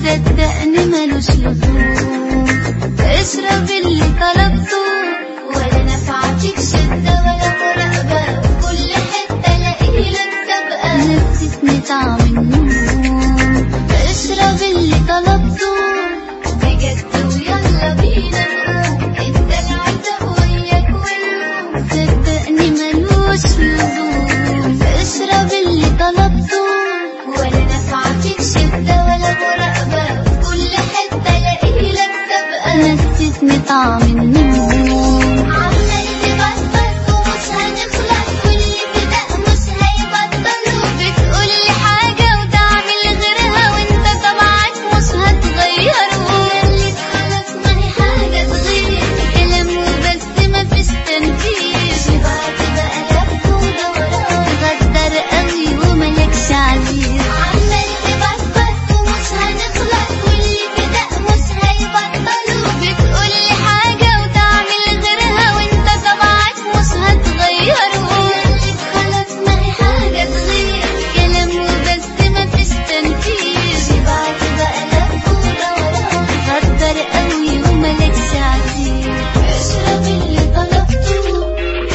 صدقني ملوش لزوم اشرب اللي طلبته ولا نفعتك شدة ولا مراقبة وكل حتة الاقي لك سابقة نسيتني طعم النوم اشرب اللي طلبته بجد ويلا بينا نقوم انت العتق وياك والنوم صدقني ملوش لزوم اشرب اللي طلبته ولا نفعتك شدة ولا مراقبة في كل حتة الاقي لك سابقة نسيتني طعم النوم عمال تبطل ومش هنخلص واللي بدأ مش هيبطل وبتقولي حاجة وتعمل غيرها وانت طبعك مش هتغيره قالت خلاص ما هي حاجة تغير كلام وبس مفيش تنفيذ شبعت بقى لف ودوران غدر قوي وملكش عزيز عمال تبطل ومش هنخلص واللي بدأ مش هيبطل وبتقولي حاجة وتعمل غيرها وانت طبعك مش هتغيره قالت خلاص ما هي حاجة تغير كلام وبس مفيش تنفيذ شبعت بقى لف ودوران غدر قوي وملكش عزيز اشرب اللي طلبته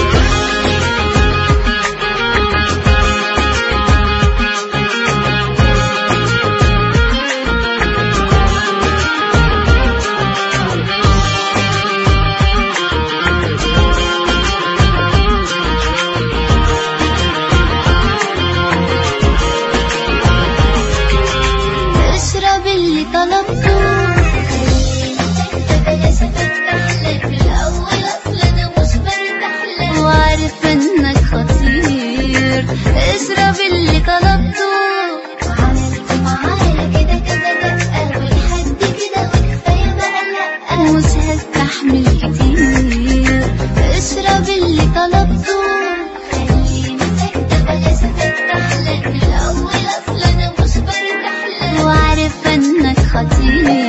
اشرب اللي طلبته خليني ساكتة بلاش افتح لك من الاول اصل انا مش برتاح لك وعارفة انك خطير اشرب اللي طلبته وعملت معايا كده كذا دقة ولحد كده وكفاية بقى لأ مش هستحمل كتير اشرب اللي طلبته خليني ساكتة بلاش افتح لك من الاول اصل انا مش برتاح لك وعارفة انك خطير